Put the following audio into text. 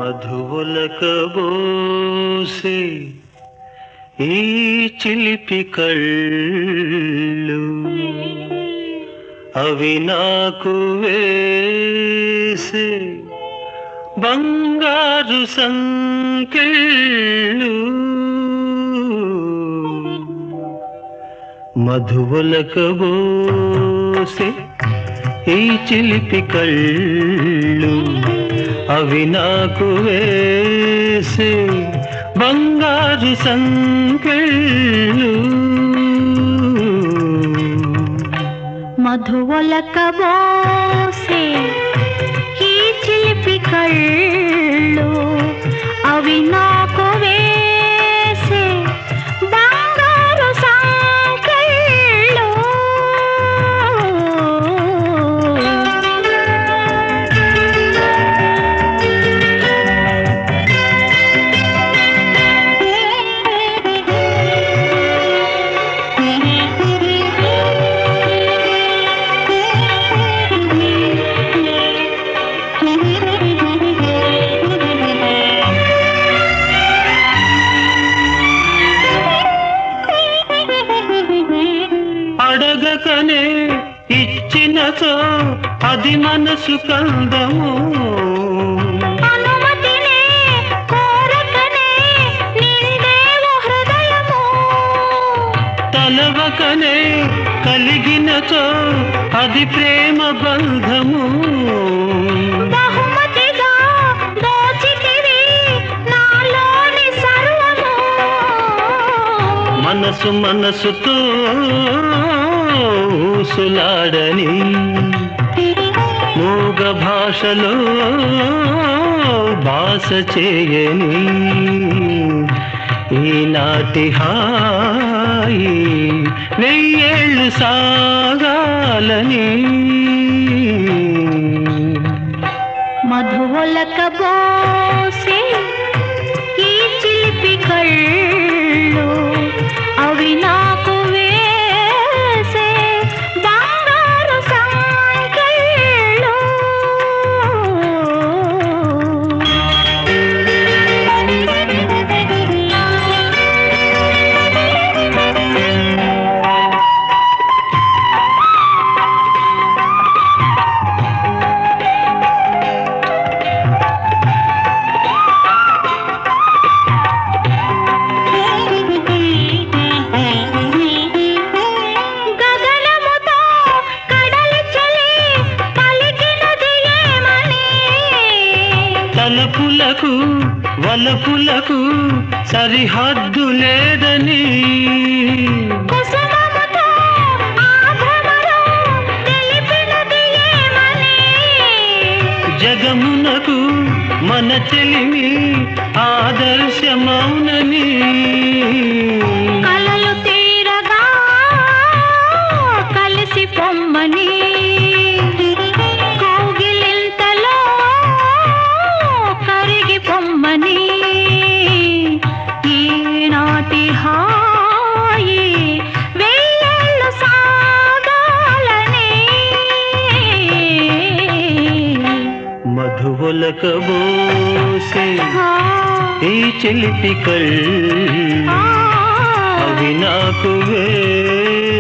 మధువులకబోసే ఈ చిలిపి కళ్ళు అవి నాకు వేసే బంగారు సంకెళ్ళు మధువులకబోసే ఈ చిలిపి కళ్ళు అవి నాకు వేసే బంగారు సంకెళ్ళు మధువలకబోసే ఈ చిలిపి కళ్ళు అవి నాకు వేసే బంగారు సంకెళ్ళు అడగకనే ఇచ్చినతో అది మనసు కందము అనుమతినే కోరకనే నిండేవు హృదయము తలవకనే కలిగినతో అది ప్రేమ బంధము బహుమతిగా దోచితివి నాలోని సర్వము మనసు మనసుతో ఊసులాడని మూగ భాషలో భాష చేయని ఈనాటి హాయి వెయ్యేళ్ళు సాగాలని మధువలకబోసే ఈ చిలిపి కళ్ళు అవి నాకు వేసే బంగారు సంకెళ్ళు గగనముతో కడలి చలి పలికినది ఏమని తలపులకు వలపులకు సరిహద్దు లేదని కుసుమముతో ఆ భ్రమలో తెలిపినది ఏమని జగమునకు మన చెలిమి ఆదర్శమౌనని కలలు తీరగా కలిసి పొమ్మని కౌగిలింతలో కరిగి పొమ్మని ఈనాటి హాయి వెయ్యేళ్ళు సాగాలని మధువులకబోసే ఈ చిలిపి కళ్ళు ఆ, అవి నాకు వే